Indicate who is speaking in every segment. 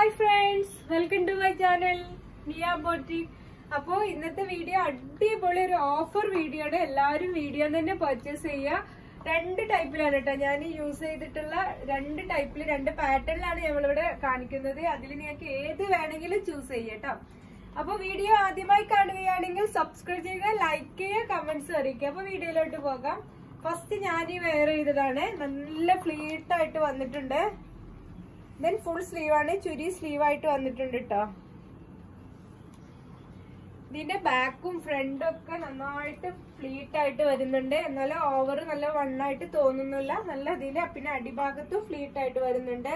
Speaker 1: hi friends welcome to my channel Niya ബോട്ടി അപ്പോ ഇന്നത്തെ വീഡിയോ അടിപൊളി ഒരു ഓഫർ വീഡിയോ ആണ് എല്ലാവരും വീഡിയോ തന്നെ പർച്ചേസ് ചെയ്യുക രണ്ട് ടൈപ്പിലാണ് കേട്ടോ ഞാൻ യൂസ് ചെയ്തിട്ടുള്ള രണ്ട് ടൈപ്പിൽ രണ്ട് പാറ്റേണിലാണ് നമ്മളിവിടെ കാണിക്കുന്നത് അതിൽ നിങ്ങൾക്ക് ഏത് വേണമെങ്കിലും ചൂസ് ചെയ്യാം കേട്ടോ അപ്പൊ വീഡിയോ ആദ്യമായി കാണുകയാണെങ്കിൽ സബ്സ്ക്രൈബ് ചെയ്യുക ലൈക്ക് ചെയ്യുക കമന്റ്സ് അറിയിക്കുക അപ്പൊ വീഡിയോയിലോട്ട് പോകാം ഫസ്റ്റ് ഞാൻ ഈ വെയർ ചെയ്തതാണ് നല്ല ഫ്ലീറ്റ് ആയിട്ട് വന്നിട്ടുണ്ട് ദെൻ ഫുൾ സ്ലീവ് ആണ് ചുരി സ്ലീവ് ആയിട്ട് വന്നിട്ടുണ്ട് കേട്ടോ ഇതിന്റെ ബാക്കും ഫ്രണ്ടും ഒക്കെ നന്നായിട്ട് ഫ്ലീറ്റ് ആയിട്ട് വരുന്നുണ്ട് എന്നാലും ഓവർ നല്ല വണ്ണായിട്ട് തോന്നുന്നില്ല നല്ല ഇതില് പിന്നെ അടിഭാഗത്തും ഫ്ലീറ്റ് ആയിട്ട് വരുന്നുണ്ട്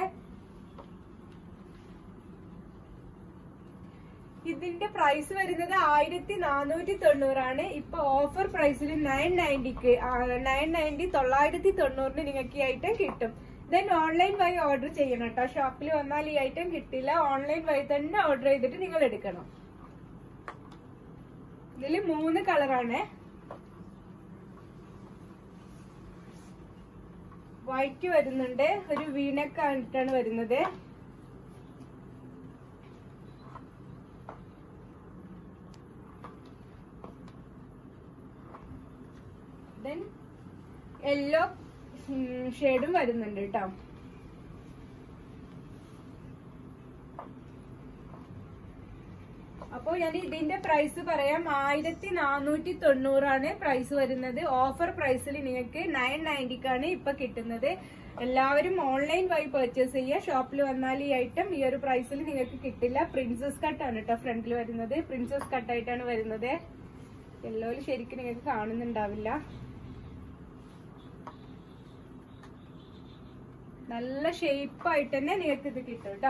Speaker 1: ഇതിന്റെ പ്രൈസ് വരുന്നത് ആയിരത്തി നാനൂറ്റി തൊണ്ണൂറാണ് ഇപ്പൊ ഓഫർ പ്രൈസിൽ നയൻ നയൻറ്റിക്ക് നയൻ നയൻറ്റി തൊള്ളായിരത്തി തൊണ്ണൂറിന് നിങ്ങൾക്ക് ഈ ഐറ്റം കിട്ടും ദെൻ ഓൺലൈൻ വഴി ഓർഡർ ചെയ്യണം കേട്ടോ ഷോപ്പിൽ വന്നാൽ ഈ ഐറ്റം കിട്ടില്ല ഓൺലൈൻ വഴി തന്നെ ഓർഡർ ചെയ്തിട്ട് നിങ്ങൾ എടുക്കണം ഇതില് മൂന്ന് കളറാണ് വൈറ്റ് വരുന്നുണ്ട് ഒരു വീനക്ക് ആയിട്ടാണ് വരുന്നത് ദെൻ യെല്ലോ ഷെയ്ഡും വരുന്നുണ്ട് കേട്ടോ അപ്പോൾ ഞാൻ ഇതിന്റെ പ്രൈസ് പറയാം ആയിരത്തി നാനൂറ്റി തൊണ്ണൂറാണ് പ്രൈസ് വരുന്നത് ഓഫർ പ്രൈസിൽ നിങ്ങൾക്ക് നയൻ നയൻറ്റിക്കാണ് ഇപ്പൊ കിട്ടുന്നത് എല്ലാവരും ഓൺലൈൻ വഴി പർച്ചേസ് ചെയ്യുക ഷോപ്പിൽ വന്നാൽ ഈ ഐറ്റം ഈ ഒരു പ്രൈസിൽ നിങ്ങൾക്ക് കിട്ടില്ല പ്രിൻസസ് കട്ടാണ് കേട്ടോ ഫ്രണ്ടിൽ വരുന്നത് പ്രിൻസസ് കട്ടായിട്ടാണ് വരുന്നത് യെല്ലോയിൽ ശരിക്കും നിങ്ങൾക്ക് കാണുന്നുണ്ടാവില്ല നല്ല ഷേപ്പ് ആയിട്ട് തന്നെ നിങ്ങൾക്ക് ഇത് കിട്ടും കേട്ടോ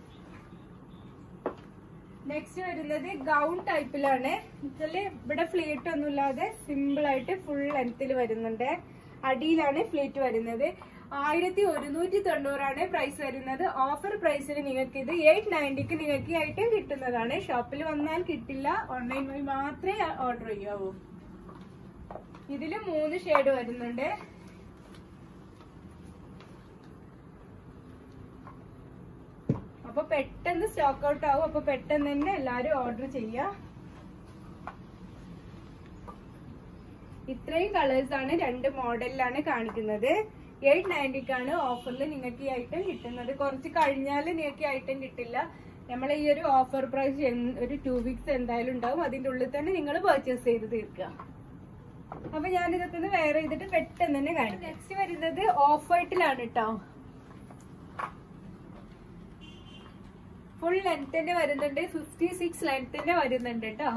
Speaker 1: നെക്സ്റ്റ് വരുന്നത് ഗൗൺ ടൈപ്പിലാണ് ഇതില് ഇവിടെ ഫ്ലീറ്റ് ഒന്നുമില്ലാതെ സിമ്പിൾ ആയിട്ട് ഫുൾ ലെങ്ത്തിൽ വരുന്നുണ്ട് അടിയിലാണ് ഫ്ലീറ്റ് വരുന്നത് ആയിരത്തി ഒരുന്നൂറ്റി തൊണ്ണൂറാണ് പ്രൈസ് വരുന്നത് ഓഫർ പ്രൈസിൽ നിങ്ങൾക്ക് ഇത് എയ്റ്റ് നയൻറ്റിക്ക് നിങ്ങൾക്ക് ഈ ഐറ്റം കിട്ടുന്നതാണ് ഷോപ്പിൽ വന്നാൽ കിട്ടില്ല ഓൺലൈൻ വഴി മാത്രമേ ഓർഡർ ചെയ്യാവൂ ഇതില് മൂന്ന് ഷെയ്ഡ് വരുന്നുണ്ട് അപ്പൊ പെട്ടെന്ന് സ്റ്റോക്ക് ഔട്ട് ആവും അപ്പൊ പെട്ടെന്ന് തന്നെ എല്ലാരും ഓർഡർ ചെയ്യാ ഇത്രയും കളേഴ്സ് ആണ് രണ്ട് മോഡലിലാണ് കാണിക്കുന്നത് എയ്റ്റ് നയൻറ്റിക്കാണ് ഓഫറിൽ നിങ്ങൾക്ക് ഈ ഐറ്റം കിട്ടുന്നത് കുറച്ച് കഴിഞ്ഞാൽ നിങ്ങൾക്ക് ഈ ഐറ്റം കിട്ടില്ല നമ്മളെ ഈ ഒരു ഓഫർ പ്രൈസ് ഒരു ടു വീക്സ് എന്തായാലും ഉണ്ടാവും അതിന്റെ ഉള്ളിൽ തന്നെ നിങ്ങൾ പർച്ചേസ് ചെയ്ത് തീർക്കുക അപ്പൊ ഞാൻ ഇതൊക്കെ വെയർ ചെയ്തിട്ട് പെട്ടെന്ന് തന്നെ കാണിക്കാം നെക്സ്റ്റ് വരുന്നത് ഓഫ് വൈറ്റിലാണ് കേട്ടോ ഫുൾ ലെങ്ത്തിന്റെ വരുന്നുണ്ട് ഫിഫ്റ്റി സിക്സ് ലെങ്ത്തിന്റെ വരുന്നുണ്ട് കേട്ടോ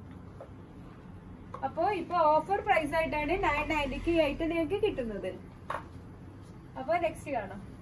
Speaker 1: അപ്പോ ഇപ്പൊ ഓഫർ പ്രൈസ് ആയിട്ടാണ് നയൻ നയൻറ്റിക്ക് ആയിട്ട് നിങ്ങൾക്ക് കിട്ടുന്നത് അപ്പൊ നെക്സ്റ്റ് കാണാം